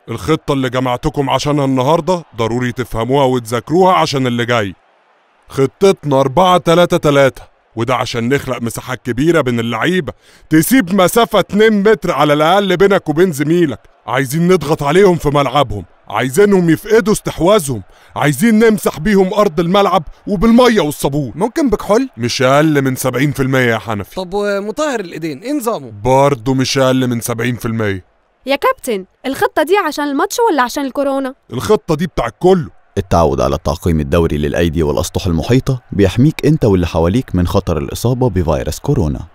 الخطة اللي جمعتكم عشانها النهاردة ضروري تفهموها وتذاكروها عشان اللي جاي خطتنا 4 3 3 وده عشان نخلق مساحات كبيرة بين اللعيبة تسيب مسافة 2 متر على الأقل بينك وبين زميلك عايزين نضغط عليهم في ملعبهم عايزينهم يفقدوا استحواذهم عايزين نمسح بيهم أرض الملعب وبالمية والصابون ممكن بكحول مش أقل من 70% يا حنفي طب ومطهر الايدين ايه نظامه برضه مش أقل من 70% يا كابتن الخطة دي عشان الماتش ولا عشان الكورونا؟ الخطة دي بتاع كله التعود على التعقيم الدوري للأيدي والأسطح المحيطة بيحميك أنت واللي حواليك من خطر الإصابة بفيروس كورونا